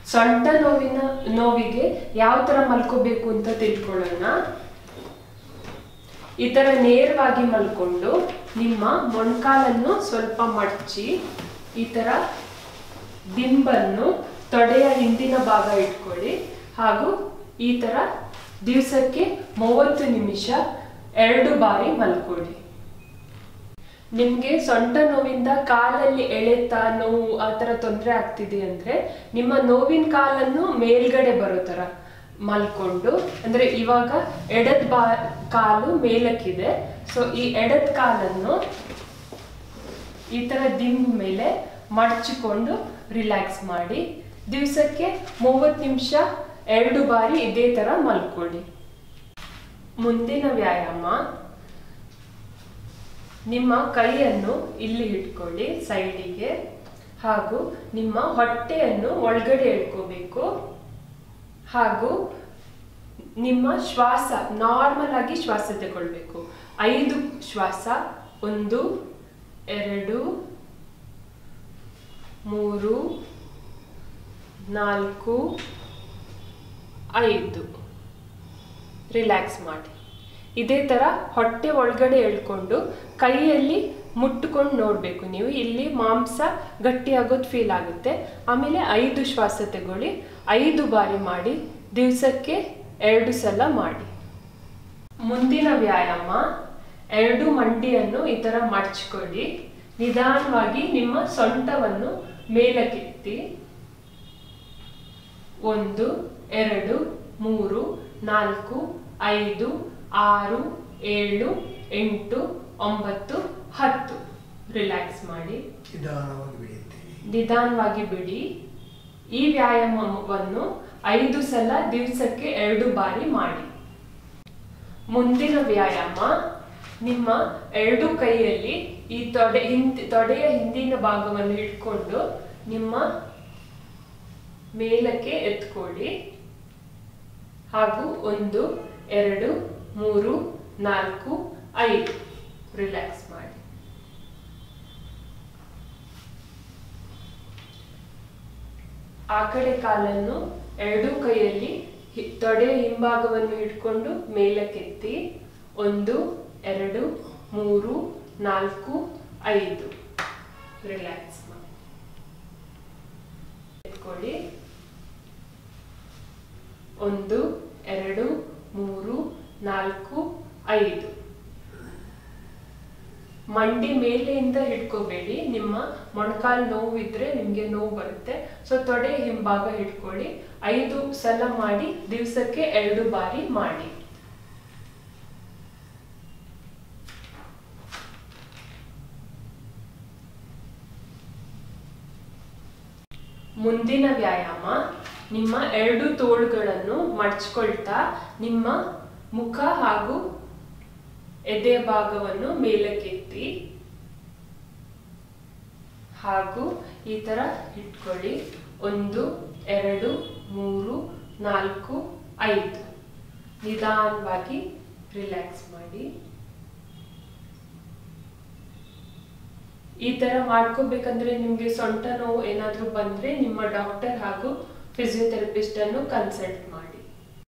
ಸೊಂಟ ನೋವಿನ ನೋವಿಗೆ ಯಾವ ತರ ಮಲ್ಕೋಬೇಕು ಅಂತ ತಿಳ್ಕೊಳ್ಳೋಣ ಈ ತರ ನೇರವಾಗಿ ಮಲ್ಕೊಂಡು ನಿಮ್ಮ ಮೊಣಕಾಲನ್ನು ಸ್ವಲ್ಪ ಮಡಚಿ ಈ ತರ ದಿಂಬನ್ನು ತೊಡೆಯ ಹಿಂದಿನ ಭಾಗ ಇಟ್ಕೊಳ್ಳಿ ಹಾಗೂ ಈ ತರ ದಿವಸಕ್ಕೆ ಮೂವತ್ತು ನಿಮಿಷ ಎರಡು ಬಾರಿ ಮಲ್ಕೊಳ್ಳಿ ನಿಮ್ಗೆ ಸೊಂಟ ನೋವಿಂದ ಕಾಲಲ್ಲಿ ಎಳೆತ ನೋವು ಆ ಥರ ತೊಂದರೆ ಆಗ್ತಿದೆ ಅಂದ್ರೆ ನಿಮ್ಮ ನೋವಿನ ಕಾಲನ್ನು ಮೇಲ್ಗಡೆ ಬರೋ ಥರ ಮಲ್ಕೊಂಡು ಅಂದ್ರೆ ಇವಾಗ ಎಡದ್ ಬಾ ಕಾಲು ಮೇಲಕ್ಕಿದೆ ಸೊ ಈ ಎಡದ್ ಕಾಲನ್ನು ಈ ತರ ದಿಂಬ್ ಮೇಲೆ ಮಡಚಿಕೊಂಡು ರಿಲ್ಯಾಕ್ಸ್ ಮಾಡಿ ದಿವಸಕ್ಕೆ ಮೂವತ್ತು ನಿಮಿಷ ಎರಡು ಬಾರಿ ಇದೇ ತರ ಮಲ್ಕೊಳ್ಳಿ ಮುಂದಿನ ವ್ಯಾಯಾಮ ನಿಮ್ಮ ಕೈಯನ್ನು ಇಲ್ಲಿ ಇಟ್ಕೊಳ್ಳಿ ಸೈಡಿಗೆ ಹಾಗೂ ನಿಮ್ಮ ಹೊಟ್ಟೆಯನ್ನು ಒಳಗಡೆ ಎಳ್ಕೋಬೇಕು ಹಾಗೂ ನಿಮ್ಮ ಶ್ವಾಸ ನಾರ್ಮಲ್ ಆಗಿ ಶ್ವಾಸ ತಗೊಳ್ಬೇಕು ಐದು ಶ್ವಾಸ ಒಂದು ಎರಡು ಮೂರು ನಾಲ್ಕು ಐದು ರಿಲ್ಯಾಕ್ಸ್ ಮಾಡಿ ಇದೇ ಥರ ಹೊಟ್ಟೆ ಒಳಗಡೆ ಎಳ್ಕೊಂಡು ಕೈಯಲ್ಲಿ ಮುಟ್ಟುಕೊಂಡು ನೋಡಬೇಕು ನೀವು ಇಲ್ಲಿ ಮಾಂಸ ಗಟ್ಟಿಯಾಗೋದು ಫೀಲ್ ಆಗುತ್ತೆ ಆಮೇಲೆ ಐದು ಶ್ವಾಸ ತಗೊಳ್ಳಿ ಐದು ಬಾರಿ ಮಾಡಿ ದಿವಸಕ್ಕೆ ಎರಡು ಸಲ ಮಾಡಿ ಮುಂದಿನ ವ್ಯಾಯಾಮ ಎರಡು ಮಂಡಿಯನ್ನು ಈ ಥರ ಮಡಚ್ಕೊಳ್ಳಿ ನಿಧಾನವಾಗಿ ನಿಮ್ಮ ಸೊಂಟವನ್ನು ಮೇಲಕ್ಕೆತ್ತಿ ಒಂದು ಎರಡು ಮೂರು ನಾಲ್ಕು ಐದು ಆರು ಏಳು ಎಂಟು ಒಂಬತ್ತು ಹತ್ತು ರಿಲ್ಯಾಕ್ಸ್ ಮಾಡಿ ನಿಧಾನವಾಗಿ ಬೆಳೆಯುತ್ತೇವೆ ನಿಧಾನವಾಗಿ ಬಿಡಿ ಈ ವ್ಯಾಯಾಮವನ್ನು ಐದು ಸಲ ದಿವಸಕ್ಕೆ ಎರಡು ಬಾರಿ ಮಾಡಿ ಮುಂದಿನ ವ್ಯಾಯಾಮ ನಿಮ್ಮ ಎರಡು ಕೈಯಲ್ಲಿ ಈ ತೊಡೆ ಹಿಂದ್ ತೊಡೆಯ ಹಿಂದಿನ ಭಾಗವನ್ನು ಇಟ್ಕೊಂಡು ನಿಮ್ಮ ಮೇಲಕ್ಕೆ ಎತ್ಕೊಳ್ಳಿ ಹಾಗೂ ಒಂದು ಎರಡು ಮೂರು ನಾಲ್ಕು ಐದು ರಿಲ್ಯಾಕ್ಸ್ ಮಾಡಿ ಆ ಕಡೆ ಕಾಲನ್ನು ಎರಡೂ ಕೈಯಲ್ಲಿ ಹಿ- ತೊಡೆಯ ಹಿಂಭಾಗವನ್ನು ಇಟ್ಕೊಂಡು ಮೇಲಕ್ಕೆತ್ತಿ ಒಂದು ಎರಡು ಮೂರು ನಾಲ್ಕು ಐದು ರಿಲ್ಯಾಕ್ಸ್ ಮಾಡಿ ಎತ್ಕೊಳ್ಳಿ ಒಂದು ಎರಡು ಮೂರು ನಾಲ್ಕು ಐದು ಮಂಡಿ ಮೇಲೆಯಿಂದ ಹಿಡ್ಕೋಬೇಡಿ ನಿಮ್ಮ ಮೊಣಕಾಲು ನೋವು ಇದ್ರೆ ನಿಮ್ಗೆ ನೋವು ಬರುತ್ತೆ ಸೊ ತೊಡೆ ಹಿಂಭಾಗ ಹಿಡ್ಕೊಳ್ಳಿ ಐದು ಸಲ ಮಾಡಿ ದಿವಸಕ್ಕೆ ಎರಡು ಬಾರಿ ಮಾಡಿ ಮುಂದಿನ ವ್ಯಾಯಾಮ ನಿಮ್ಮ ಎರಡು ತೋಳುಗಳನ್ನು ಮಡಚ್ಕೊಳ್ತಾ ನಿಮ್ಮ ಮುಖ ಹಾಗೂ ಎದೆ ಭಾಗವನ್ನು ಮೇಲಕ್ಕೆತ್ತಿ ಹಾಗೂ ಈ ತರ ಇಟ್ಕೊಳ್ಳಿ ಒಂದು ಎರಡು ಮೂರು ನಾಲ್ಕು ಐದು ನಿಧಾನವಾಗಿ ರಿಲ್ಯಾಕ್ಸ್ ಮಾಡಿ ಈ ತರ ಮಾಡ್ಕೋಬೇಕಂದ್ರೆ ನಿಮ್ಗೆ ಸೊಂಟ ನೋವು ಏನಾದ್ರೂ ಬಂದ್ರೆ ನಿಮ್ಮ ಡಾಕ್ಟರ್ ಹಾಗೂ ಫಿಸಿಯೋಥೆರಪಿಸ್ಟ್ ಅನ್ನು ಕನ್ಸಲ್ಟ್ ಮಾಡಿ